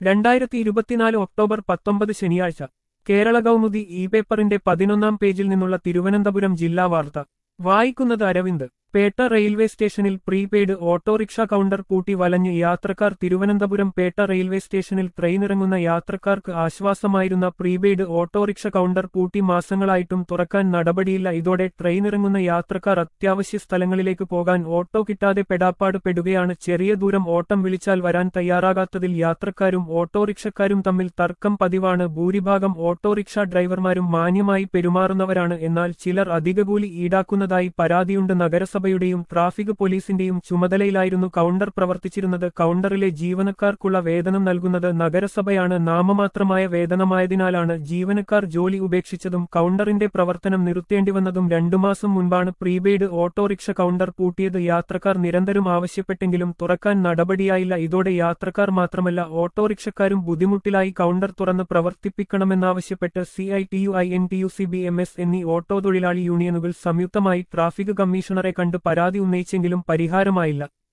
രണ്ടായിരത്തി ഇരുപത്തിനാല് ഒക്ടോബർ പത്തൊമ്പത് ശനിയാഴ്ച കേരള കൗമുദി ഇ പേപ്പറിന്റെ പതിനൊന്നാം പേജിൽ നിന്നുള്ള തിരുവനന്തപുരം ജില്ലാ വാർത്ത വായിക്കുന്നത് അരവിന്ദ് പേട്ട റെയിൽവേ സ്റ്റേഷനിൽ പ്രീപെയ്ഡ് ഓട്ടോറിക്ഷ കൗണ്ടർ പൂട്ടി വലഞ്ഞ് യാത്രക്കാർ തിരുവനന്തപുരം പേട്ട റെയിൽവേ സ്റ്റേഷനിൽ ട്രെയിനിറങ്ങുന്ന യാത്രക്കാർക്ക് ആശ്വാസമായിരുന്ന പ്രീപെയ്ഡ് ഓട്ടോറിക്ഷ കൗണ്ടർ പൂട്ടി മാസങ്ങളായിട്ടും തുറക്കാൻ നടപടിയില്ല ഇതോടെ ട്രെയിനിറങ്ങുന്ന യാത്രക്കാർ അത്യാവശ്യ സ്ഥലങ്ങളിലേക്ക് പോകാൻ ഓട്ടോ കിട്ടാതെ പെടാപ്പാട് പെടുകയാണ് ചെറിയ ദൂരം ഓട്ടം വിളിച്ചാൽ വരാൻ തയ്യാറാകാത്തതിൽ യാത്രക്കാരും ഓട്ടോറിക്ഷക്കാരും തമ്മിൽ തർക്കം പതിവാണ് ഭൂരിഭാഗം ഓട്ടോറിക്ഷ ഡ്രൈവർമാരും മാന്യമായി പെരുമാറുന്നവരാണ് എന്നാൽ ചിലർ അധികകൂലി ഈടാക്കുന്നതായി പരാതിയുണ്ട് നഗരസഭയുടെയും ട്രാഫിക് പോലീസിന്റെയും ചുമതലയിലായിരുന്നു കൗണ്ടർ പ്രവർത്തിച്ചിരുന്നത് കൗണ്ടറിലെ ജീവനക്കാർക്കുള്ള വേതനം നൽകുന്നത് നഗരസഭയാണ് നാമമാത്രമായ വേതനമായതിനാലാണ് ജീവനക്കാർ ജോലി ഉപേക്ഷിച്ചതും കൗണ്ടറിന്റെ പ്രവർത്തനം നിർത്തേണ്ടിവന്നതും രണ്ടു മാസം മുൻപാണ് പ്രീപെയ്ഡ് ഓട്ടോറിക്ഷ കൗണ്ടർ പൂട്ടിയത് യാത്രക്കാർ നിരന്തരം ആവശ്യപ്പെട്ടെങ്കിലും തുറക്കാൻ നടപടിയായില്ല ഇതോടെ യാത്രക്കാർ മാത്രമല്ല ഓട്ടോറിക്ഷക്കാരും ബുദ്ധിമുട്ടിലായി കൗണ്ടർ തുറന്ന് പ്രവർത്തിപ്പിക്കണമെന്നാവശ്യപ്പെട്ട് C I T U I N T U C B M S എന്നീ ഓട്ടോ തൊഴിലാളി യൂണിയനുകൾ സംയുക്തമായി ട്രാഫിക് കമ്മീഷണറെ കണ്ട് പരാതി ഉന്നയിച്ചെങ്കിലും പരിഹാരമായില്ല